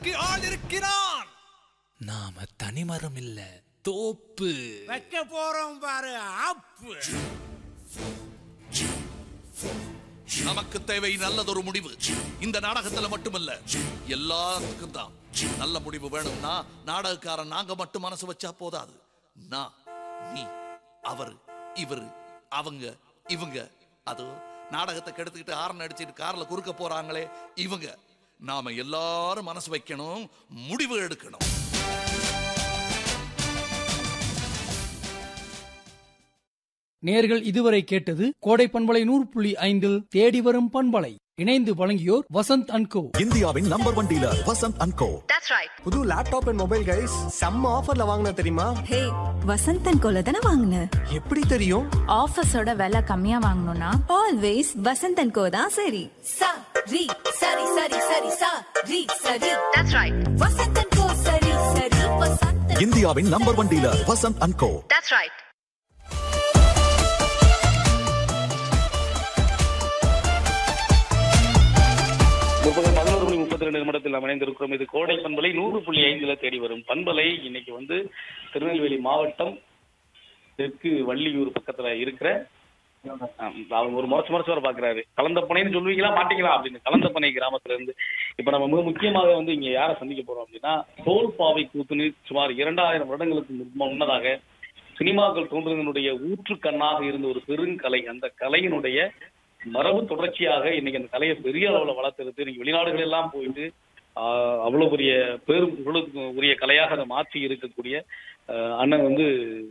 துணைக்கு ஆள் இருக்கிறான் நாம தனிமரம் இல்ல தோப்பு வைக்க போறோம் பாரு ஆப்பு நமக்கு தேவை நல்லதொரு முடிவு இந்த நாடகத்துல மட்டுமல்ல எல்லாத்துக்கும் தான் நல்ல முடிவு வேணும்னா நாடகக்காரன் நாங்க மட்டும் மனசு வச்சா போதாது நான் நீ அவர் இவர் அவங்க இவங்க அது நாடகத்தை கெடுத்துக்கிட்டு ஆரன் அடிச்சிட்டு கார்ல குறுக்க போறாங்களே இவங்க நாம எல்லாரும் மனசு வைக்கணும் முடிவு எடுக்கணும் நேர்கள் இதுவரை கேட்டது கோடை பண்பலை நூறு புள்ளி ஐந்தில் தேடி வரும் பண்பலை இணைந்து வழங்கியோர் வசந்த் அன்கோ இந்தியாவின் number one dealer Vasanth and co That's right. புது லேப்டாப் அண்ட் மொபைல் கைஸ் செம்ம ஆஃபர்ல வாங்கின தெரியுமா ஹே வசந்தன் கோல தானே வாங்கின எப்படி தெரியும் ஆஃபீஸோட விலை கம்மியா வாங்கணும்னா ஆல்வேஸ் வசந்தன் கோ தான் சரி சா ரி சரி சரி சரி சா ரி சரி That's right. வசந்தன் கோ சரி சரி வசந்தன் இந்தியாவின் number one dealer Vasanth and co That's right. முப்பது பதினோரு மணி முப்பத்தி ரெண்டு நிமிடத்தில் நாம் இணைந்திருக்கிறோம் இது கோடை பண்பலை நூறு புள்ளி ஐந்துல தேடி வரும் பண்பலை இன்னைக்கு வந்து திருநெல்வேலி மாவட்டம் தெற்கு வள்ளியூர் பக்கத்துல இருக்கிற ஆம், அவங்க ஒரு முறைச்சு முறைச்சு வர பாக்குறாரு கலந்தப்பனைன்னு சொல்லுவீங்களா மாட்டீங்களா அப்படின்னு கலந்தப்பனை கிராமத்துல இருந்து இப்ப நம்ம மிக முக்கியமாக வந்து இங்க யாரை சந்திக்க போறோம் அப்படின்னா தோல் பாவை கூத்துன்னு சுமார் இரண்டாயிரம் வருடங்களுக்கு முன்பு- முன்னதாக சினிமாக்கள் தோன்றுவதனுடைய ஊற்றுக்கண்ணாக இருந்த ஒரு பெருங்கலை அந்த கலையினுடைய மரபு தொடர்ச்சியாக இன்னைக்கு அந்த கலையை பெரிய அளவுல வளர்த்தெடுத்து இன்னைக்கு வெளிநாடுகள் எல்லாம் போயிட்டு ஆஹ், அவ்வளவு பெரிய பேரும் புகழுக்கு உரிய கலையாக அதை மாற்றி இருக்கக்கூடிய ஆஹ், அண்ணன் வந்து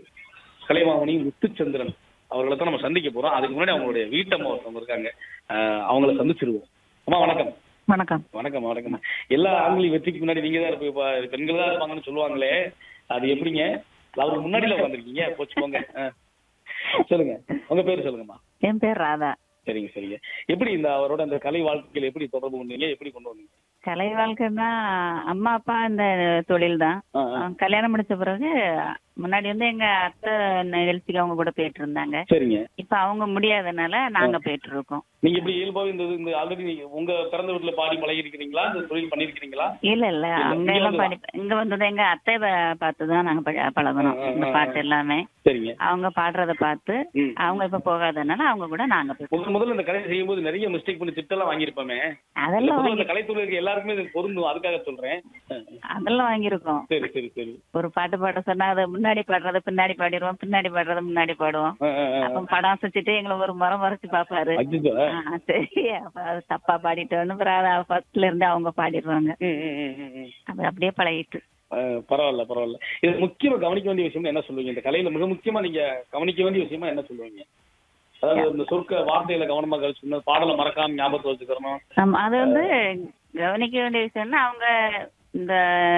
கலைமாமணி முத்துச்சந்திரன் அவர்களை தான் நம்ம சந்திக்க போறோம் அதுக்கு முன்னாடி அவங்களுடைய வீட்டம்மா ஒருத்தவங்க இருக்காங்க ஆஹ், அவங்கள சந்திச்சிருவோம் அம்மா வணக்கம் வணக்கம் வணக்கம் வணக்கம் எல்லா ஆண்களையும் வெற்றிக்கு முன்னாடி நீங்க தான் இருப்பீங்க பெண்கள் தான் இருப்பாங்கன்னு சொல்லுவாங்களே அது எப்படிங்க அவருக்கு முன்னாடில உட்காந்துருக்கீங்க போச்சு போங்க ஆ. சொல்லுங்க உங்க பேர் சொல்லுங்கம்மா என் பேர் ராதா சரிங்க சரிங்க எப்படி இந்த அவரோட அந்த கலை வாழ்க்கையில எப்படி தொடர்பு கொண்டீங்க எப்படி கொண்டு வந்தீங்க கலை வாழ்க்கைன்னா அம்மா அப்பா இந்த தொழில் தான் ஆ, ஆ. கல்யாணம் முடிச்ச பிறகு முன்னாடி வந்து எங்க அத்தை நிகழ்ச்சிக்கு அவங்க கூட போயிட்டு இருந்தாங்க சரிங்க இப்ப அவங்க முடியாதனால நாங்க போயிட்டு இருக்கோம் நீங்க எப்படி இயல்பாவே இந்த இந்த ஆல்ரெடி நீங்க உங்க பிறந்த வீட்டுல பாடி பழகி இருக்கிறீங்களா இந்த தொழில் பண்ணிருக்கீங்களா இல்ல இல்ல அங்க இங்க எல்லாம் வந்து பாடி இங்க வந்தது எங்க அத்தை பார்த்து தான் நாங்க பழ- பழகணும் ஆ, ஆ, இந்த ஆ, பாட்டு எல்லாமே சரிங்க அவங்க பாடுறத பார்த்து ம். அவங்க இப்ப போகாதனால அவங்க கூட நாங்க போயிட்டு முதல் முதல்ல இந்த கலையை செய்யும்போது நிறைய மிஸ்டேக் பண்ணி திட்டெல்லாம் வாங்கியிருப்போமே அதெல்லாம் பொதுவா இந்த வாங்கி கலைத்துறையில் இருக்க எல்லாருக்குமே இது பொருந்தும் அதுக்காக சொல்றேன் ஆ. அதெல்லாம் வாங்கியிருக்கோம் சரி சரி சரி ஒரு பாட்டு பாட சொன்னா அதை முன்னாடி பாடுறத பின்னாடி பாடிடுவோம் பின்னாடி பாடுறத முன்னாடி பாடுவோம் ஆ, ஆ, ஆ. அப்ப படம் வச்சுட்டு எங்களை ஒரு முறை முறைச்சு பாப்பாரு அச்சச்சோ. ஆ, சரி அப்ப அது தப்பா பாடிட்டோன்னு அப்புறம் ஃபர்ஸ்ட்ல இருந்து அவங்க பாடிடுவாங்க ம், ம், ம், ம், ம். அது அப்படியே பழகிட்டு அஹ் பரவாயில்ல பரவாயில்ல இது முக்கியமா கவனிக்க வேண்டிய விஷயம் என்ன சொல்லுவீங்க இந்த கலையில மிக முக்கியமா நீங்க கவனிக்க வேண்டிய விஷயமா என்ன சொல்லுவீங்க அதாவது இந்த சொற்க வார்த்தைகளை கவனமா கழிச்சு பாடலை மறக்காம ஞாபகத்தை வச்சுக்கிறணும் ஆமா அது வந்து கவனிக்க வேண்டிய விஷயம்னா அவங்க இந்த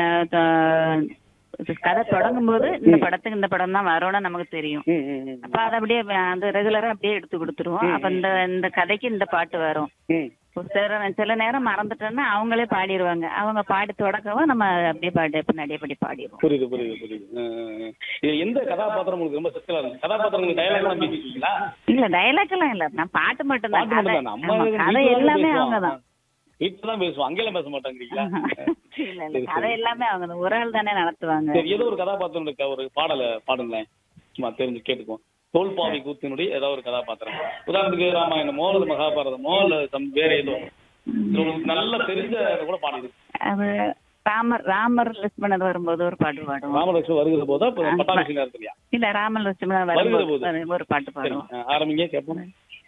த- இது கதை தொடங்கும் போது இந்த படத்துக்கு இந்த படம் தான் வரும்னு நமக்கு தெரியும் ம், ம், ம். அப்ப அதை அப்படியே அந்த ரெகுலரா அப்படியே எடுத்து கொடுத்துருவோம் அப்ப இந்த இந்த கதைக்கு இந்த பாட்டு வரும் ம். ஒரு சில சில நேரம் மறந்துட்டோம்னா அவங்களே பாடிடுவாங்க அவங்க பாடி தொடக்கவும் நம்ம அப்படியே பாடி பின்னாடியே படி பாடிடுவோம் புரியுது புரியுது புரியுது அஹ், அஹ், அஹ். இது எந்த கதாபாத்திரம் உங்களுக்கு ரொம்ப சிக்கலா இருக்கு கதாபாத்திரம் டயலாக் எல்லாம் பேசிருக்கீங்களா இல்ல டைலாக் எல்லாம் இல்ல நான் பாட்டு மட்டும் தான் பாட்டு மட்டும் நம்ம கதை வீட்டுல தான் எல்லாமே பேசுவோம். அவங்க தான் வீட்டுல தான் பேசுவோம் அங்கெல்லாம் பேச மாட்டாங்கிறீங்களா இல்ல இல்ல சரி, கதை சரி. எல்லாமே அவங்க தான் ஒரு ஆள் தானே நடத்துவாங்க சரி ஏதோ ஒரு கதாபாத்திரம் இருக்க ஒரு பாடலை பாடுங்களேன் சும்மா தெரிஞ்சு கேட்டுக்குவோம் தோல்பாவை கூத்தினுடைய ஏதோ ஒரு கதாபாத்திரம் உதாரணத்துக்கு ராமாயணமோ அல்லது மகாபாரதமோ அல்லது சம் வேற ஏதோ இது உங்களுக்கு நல்ல தெரிஞ்ச கூட பாடுது அது ராமர் ராமர் லட்சுமணர் வரும்போது ஒரு பாட்டு பாடுவோம் ராமலட்சுமி வருகிற போதா இப்ப பட்டாபிஷேகம் இருக்குல்லையா இல்ல ராமர் லட்சுமணர் வருகிற வரும்போது ஒரு பாட்டு சரி பாடுவோம் அஹ், ஆரம்பிங்க கேட்போம்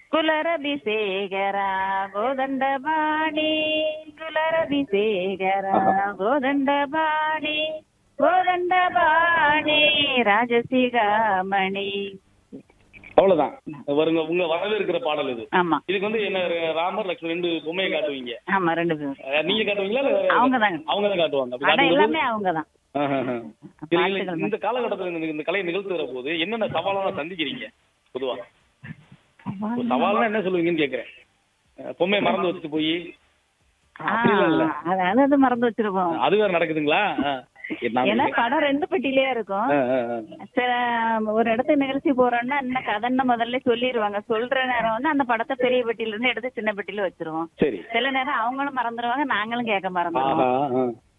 குலரபிஷேகரா கோதண்டபாணி குலரபிஷேகரா கோதண்டபாணி கோதண்டபாணி ராஜசிகாமணி அவ்வளவுதான் வருங்க உங்க வரவேற்கிற பாடல் இது ஆமா இதுக்கு வந்து என்ன ராமர் லட்சுமி ரெண்டு பொம்மையை காட்டுவீங்க ஆமா ரெண்டு பேரும் அஹ், நீங்க காட்டுவீங்களா இல்ல வேற- அவங்கதாங்க. அவங்க தான் காட்டுவாங்க அப்படி படம் காட்டும்போது- எல்லாமே அவங்கதான் ஆஹ், ஆஹ், ஆஹ். சரி, இல்ல, பாட்டுகள் இந்த காலகட்டத்துல இந்த- இந்த கலையை நிகழ்த்துகிற போது என்னென்ன சவாலெல்லாம் சந்திக்கிறீங்க பொதுவா ஒரு சவால்னா என்ன சொல்லுவீங்கன்னு கேக்குறேன் அஹ், பொம்மையை மறந்து வச்சுட்டு போய் அப்படிலாம் இல்ல ஆ, அது அது மறந்து வச்சிருக்கோம் அது வேற நடக்குதுங்களா அஹ், நான் ஏன்னா படம் ரெண்டு பெட்டிலேயே இருக்கும் அஹ், அஹ், அஹ். சில ஒரு இடத்துக்கு நிகழ்ச்சி போறோம்னா என்ன கதைன்னு முதல்ல சொல்லிடுவாங்க சொல்ற நேரம் வந்து அந்த படத்தை பெரிய பெட்டியில இருந்து எடுத்து சின்ன பெட்டியில வச்சிருவோம் சரி சில நேரம் அவங்களும் மறந்துடுவாங்க நாங்களும் கேட்க மறந்துடுவோம் ஆஹா, ஆஹ்.